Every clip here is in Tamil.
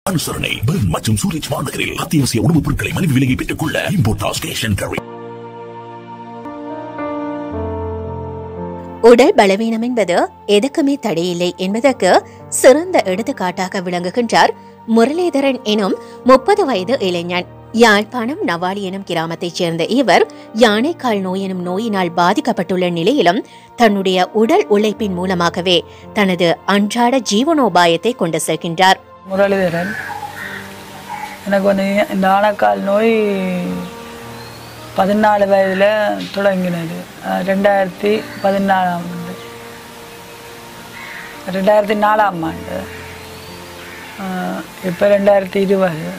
அனுசரணை பெர்ன் மற்றும் சூரிச் மாநகரில் அத்தியாவசிய உணவுப் பொருட்களை மலிவு விலையை பெற்றுக் கொள்ள இம்போர்டாஸ் கேஷ் அண்ட் கேரி உடல் பலவீனம் என்பது எதுக்குமே தடையில்லை என்பதற்கு சிறந்த எடுத்துக்காட்டாக விளங்குகின்றார் முரளிதரன் எனும் முப்பது வயது இளைஞன் யாழ்ப்பாணம் நவாலி எனும் கிராமத்தைச் சேர்ந்த இவர் யானைக்கால் நோய் எனும் நோயினால் பாதிக்கப்பட்டுள்ள நிலையிலும் தன்னுடைய உடல் உழைப்பின் மூலமாகவே தனது அன்றாட ஜீவனோபாயத்தை கொண்டு செல்கின்றார் முரளிதரன் எனக்கு வந்து இந்த ஆனக்கால் நோய் பதினாலு வயதில் தொடங்கினது அஹ் ரெண்டாயிரத்தி பதினாலாம் ஆண்டு ரெண்டாயிரத்தி நாலாம் ஆண்டு இப்போ ரெண்டாயிரத்தி இருபது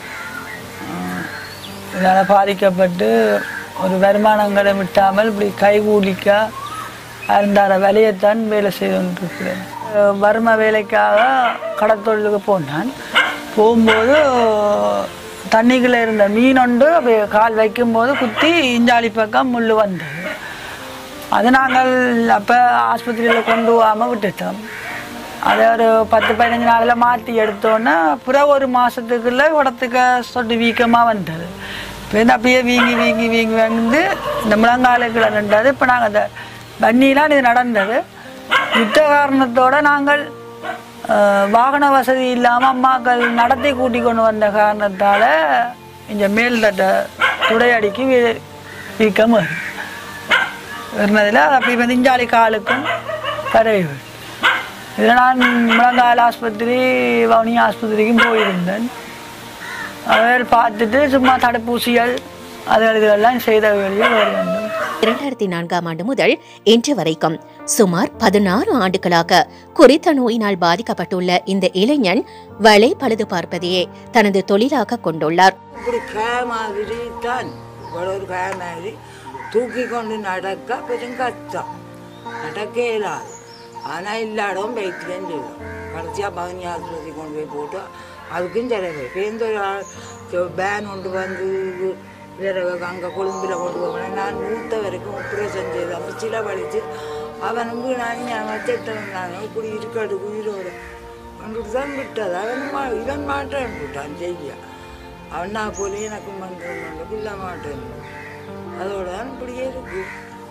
இதனால் பாதிக்கப்பட்டு ஒரு வருமானங்களை விட்டாமல் இப்படி கைகூலிக்க அருந்தார வேலையைத்தான் வேலை செய்து கொண்டிருக்கிறேன் அஹ் வர்ம வேலைக்காக கடத்தொழிலுக்கு போனான் போகும்போது தண்ணிக்குள்ளே இருந்த மீன் ஒன்று அப்படியே கால் வைக்கும்போது குத்தி இஞ்சாலி பக்கம் முள் வந்தது அது நாங்கள் அப்போ ஆஸ்பத்திரியில் கொண்டு போகாமல் விட்டுட்டோம் அதை ஒரு பத்து பதினஞ்சு நாளில் மாற்றி எடுத்தோன்னே பிறகு ஒரு மாதத்துக்குள்ளே உடத்துக்கு சொட்டு வீக்கமாக வந்தது இப்போ வந்து அப்படியே வீங்கி வீங்கி வீங்கி வந்து இந்த முழங்காலுக்குள்ள நின்றது இப்போ நாங்கள் அந்த வன்னிலாம் இது நடந்தது யுத்த காரணத்தோடு நாங்கள் அஹ், வாகன வசதி இல்லாமல் அம்மாக்கள் நடத்தி கூட்டி கொண்டு வந்த காரணத்தால் இந்த மேல் தட்டை துடையடிக்கு வீ- வீக்கம் வரும் இருந்ததில் அப்படி வந்து இஞ்சாலி காலுக்கும் பரவி விடும். இதில் நான் முழங்கால் ஆஸ்பத்திரி வவுனி ஆஸ்பத்திரிக்கும் போயிருந்தேன் அவர் பார்த்துட்டு சும்மா தடுப்பூசிகள் அது இதுகள்லாம் செய்த வழியில் ஒரு வேண்டும் இரண்டாயிரத்தி நான்காம் ஆண்டு முதல் இன்று வரைக்கும் சுமார் பதினாறு ஆண்டுகளாக குறித்த நோயினால் பாதிக்கப்பட்டுள்ள இந்த இளைஞன் வலை பழுது பார்ப்பதையே தனது தொழிலாக கொண்டுள்ளார் இப்படி காய மாதிரி தான் இவ்வளோ ஒரு காய மாதிரி தூக்கி கொண்டு நடக்க பெரும் கஷ்டம் நடக்க இயலாது ஆனால் இல்லாடவும் பைத்தியம் செய்யும் கடைசியாக பவனி ஆஸ்பத்திரி கொண்டு போய் போட்டு அதுக்கும் செலவு இப்போ எந்த ஒரு ஆள் பேன் கொண்டு வந்து விரவு அங்கே கொழும்பில் கொண்டு போகணும் நான் மூத்த வரைக்கும் ஆப்ரேஷன் செய்து அப்போ சில படித்து அவனும் நான் ஞாபகம் செத்தவன் நான் இப்படி இருக்காடு உயிரோடு கொண்டுட்டு தான் விட்டது அவன் மா- இவன் மாட்டேன் விட்டான் செய்ய அவனா போல எனக்கும் பண்ணுறேன் இல்லை மாட்டேன் அதோட தான் இப்படியே இருக்கு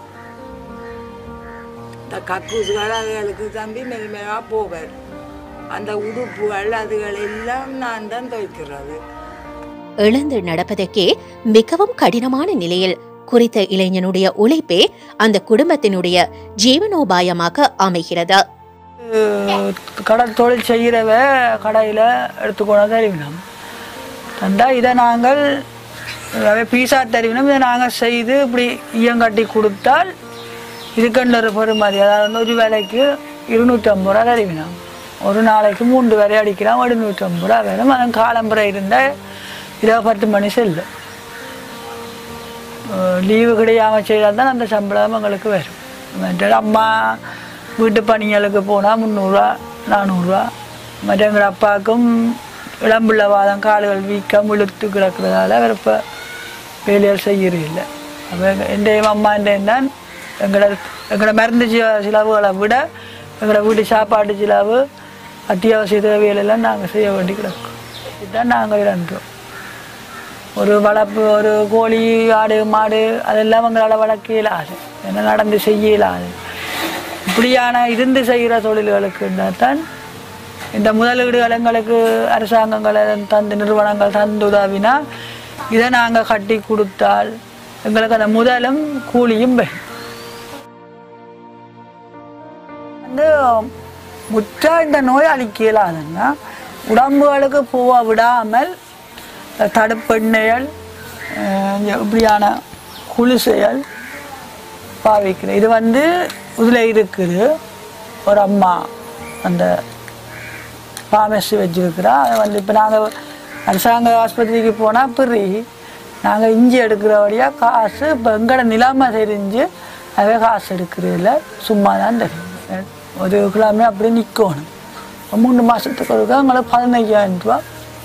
இந்த கக்கூசுகள் அதுகளுக்கு தம்பி மெதுமெதுவாக போவார் அந்த உடுப்புகள் அதுகள் எல்லாம் நான் தான் துவைக்கிறது எழுந்து நடப்பதற்கே மிகவும் கடினமான நிலையில் குறித்த இளைஞனுடைய உழைப்பே அந்த குடும்பத்தினுடைய ஜீவனோபாயமாக அமைகிறது அஹ் கடை தொழில் செய்கிறவ கடையில் எடுத்துக்கொண்டு தருவினோம் தந்தா இதை நாங்கள் அதாவது பீஸா தருவினோம் இதை நாங்கள் செய்து இப்படி ஈயங்கட்டி கொடுத்தால் இதுக்கண்ட ஒரு பெறுமதி அதாவது வந்து ஒரு வேலைக்கு இருநூற்றம்பது ரூபா தருவினோம் ஒரு நாளைக்கு மூன்று வேலை அடிக்கலாம் எழுநூற்றம்பது ரூபா வேணும் அதன் காலம்புரை இருந்தால் இரவு பத்து மணி செல்லு லீவு கிடையாமல் செய்தால் தான் அந்த சம்பளம் எங்களுக்கு வரும் மற்ற அம்மா வீட்டு பணிகளுக்கு போனால் முந்நூறுரூவா நானூறுரூவா மற்ற எங்கள் அப்பாவுக்கும் இளம்பிள்ளை வாதம் கால்கள் வீக்கம் இழுத்து கிடக்கிறதால அவர் இப்போ வேலைகள் செய்யறதில்லை அப்போ என் அம்மாண்டேன் தான் எங்களோட எங்களோட மருந்து செ- செலவுகளை விட எங்களோட வீட்டு சாப்பாட்டு செலவு அத்தியாவசிய தேவைகளெல்லாம் நாங்கள் செய்ய வேண்டி கிடக்கும் இதுதான் நாங்கள் இழந்தோம் ஒரு வளர்ப்பு ஒரு கோழி ஆடு மாடு அதெல்லாம் எங்களால் வளர்க்க இயலாது என்ன நடந்து செய்ய இயலாது இப்படியான இருந்து செய்கிற தொழில்களுக்கு தான் இந்த முதலீடுகள் எங்களுக்கு அரசாங்கங்கள் தந்து நிறுவனங்கள் தந்து உதவினா இதை நாங்கள் கட்டி கொடுத்தால் எங்களுக்கு அந்த முதலும் கூலியும் வரும் வந்து முற்றா இந்த நோய் அழிக்க இயலாதுன்னா உடம்புகளுக்கு பூவை விடாமல் தடுப்பெண்ணெய்கள் அஹ் இப்படியான குளிசைகள் பாவிக்கிறேன் இது வந்து இதில் இருக்குது ஒரு அம்மா அந்த ஃபார்மசி வச்சுருக்கிறா அதை வந்து இப்போ நாங்கள் அரசாங்க ஆஸ்பத்திரிக்கு போனால் பிரி நாங்கள் இஞ்சி எடுக்கிறபடியாக காசு இப்போ எங்களோட நிலைமை தெரிஞ்சு அதே காசு எடுக்கிறதில்ல சும்மா தான் தெரியும் ஒரு கிலோமே அப்படியே நிற்கணும் மூணு மாதத்துக்கு ஒருக்கா எங்களுக்கு பதினைஞ்சாயிரம் ரூபா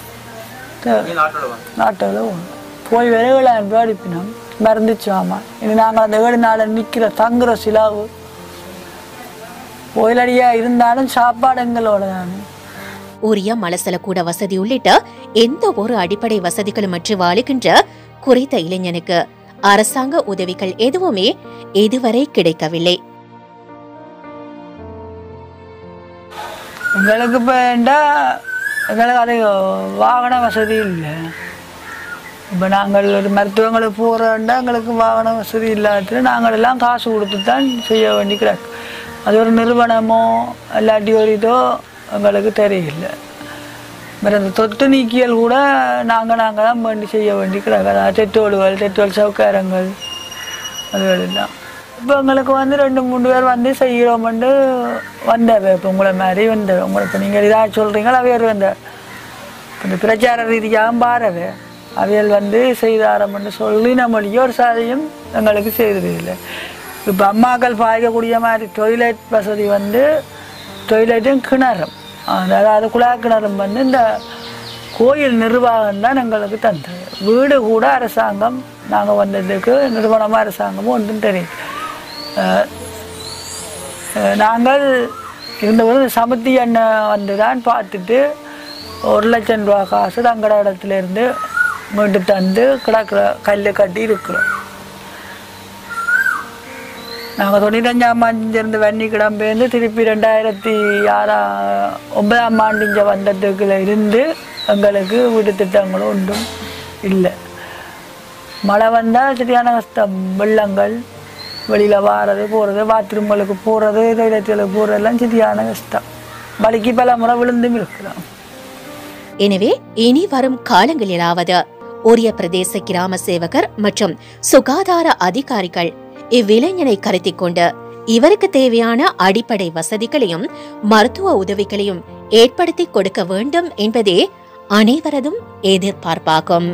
நாட்டில் ஒன்று போய் வேற ஏழாயிரம் ரூபா அனுப்பினோம் மறந்துச்சு ஆமாம் இனி நாங்கள் அந்த ஏழு நாளில் நிற்கிற தங்குற சிலாவு கோயிலடியாக இருந்தாலும் சாப்பாடு எங்களோட தானே உரிய மலசல கூட வசதி உள்ளிட்ட எந்த ஒரு அடிப்படை வசதிகளும் அற்று வாழுகின்ற குறித்த இளைஞனுக்கு அரசாங்க உதவிகள் எதுவுமே இதுவரை கிடைக்கவில்லை எங்களுக்கு இப்போ ஏண்டா எங்களுக்கு அது வாகன வசதி இல்லை இப்போ நாங்கள் ஒரு மருத்துவங்களுக்கு போகிறோண்டா எங்களுக்கு வாகன வசதி இல்லாத நாங்கள் எல்லாம் காசு கொடுத்து தான் செய்ய வேண்டி கிடக்கு அது ஒரு நிறுவனமோ இல்லாட்டி ஒரு இதோ எங்களுக்கு தெரியல வேறு அந்த தொட்டு நீக்கியல் கூட நாங்கள் நாங்கள் தான் வேண்டி செய்ய வேண்டி கிடக்கு அதாவது தெட்டோடுகள் தெட்டோல் சவுக்காரங்கள் அதுகள் எல்லாம் இப்போ எங்களுக்கு வந்து ரெண்டு மூணு பேர் வந்து செய்கிறோம்னு வந்தவ இப்போ உங்களை மாதிரி வந்த உங்களை இப்போ நீங்கள் இதாக சொல்கிறீங்களா அவையர் வந்த இந்த பிரச்சார ரீதியாக பாரவே அவையல் வந்து செய்தாரம்னு சொல்லி நம்மளுக்கு ஒரு சாதியும் எங்களுக்கு செய்தது இல்லை இப்போ அம்மாக்கள் பாய்க்கக்கூடிய மாதிரி டொய்லெட் வசதி வந்து டொய்லெட்டும் கிணறும் அதாவது குழா கிணறும் வந்து இந்த கோயில் நிர்வாகம் தான் எங்களுக்கு தந்தது வீடு கூட அரசாங்கம் நாங்கள் வந்ததுக்கு நிறுவனமாக அரசாங்கமும் ஒன்றும் தெரியும் அஹ் அஹ் நாங்கள் இருந்தபோது சமுத்தி எண்ணெய் வந்து தான் பார்த்துட்டு ஒரு லட்சம் ரூபா காசு தங்கட இடத்துல இருந்து மீட்டு தந்து கிடக்குற கல் கட்டி இருக்கிறோம் நாங்கள் தொண்ணூத்தஞ்சாம் ஆண்டிலிருந்து வன்னி கிடம்பேருந்து திருப்பி ரெண்டாயிரத்தி ஆறாம் ஒன்பதாம் ஆண்டு இங்கே வந்ததுக்குள்ள இருந்து எங்களுக்கு வீட்டு திட்டங்களும் ஒன்றும் இல்லை மழை வந்தால் சரியான கஷ்டம் வெள்ளங்கள் வெளியில் வாரது போகிறது பாத்ரூம்களுக்கு போகிறது டாய்லெட்டுகளுக்கு போகிறதெல்லாம் சரியான கஷ்டம் வலிக்கு பல முறை விழுந்தும் இருக்கிறோம் எனவே இனி வரும் காலங்களிலாவது உரிய பிரதேச கிராம சேவகர் மற்றும் சுகாதார அதிகாரிகள் இவ்விளைஞனை கருத்திக் கொண்டு இவருக்கு தேவையான அடிப்படை வசதிகளையும் மருத்துவ உதவிகளையும் ஏற்படுத்தி கொடுக்க வேண்டும் என்பதே அனைவரதும் எதிர்பார்ப்பாகும்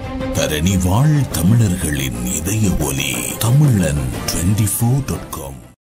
தரணி வாழ் தமிழர்களின் இதய ஒலி தமிழன் டுவெண்டி ஃபோர் டாட் காம்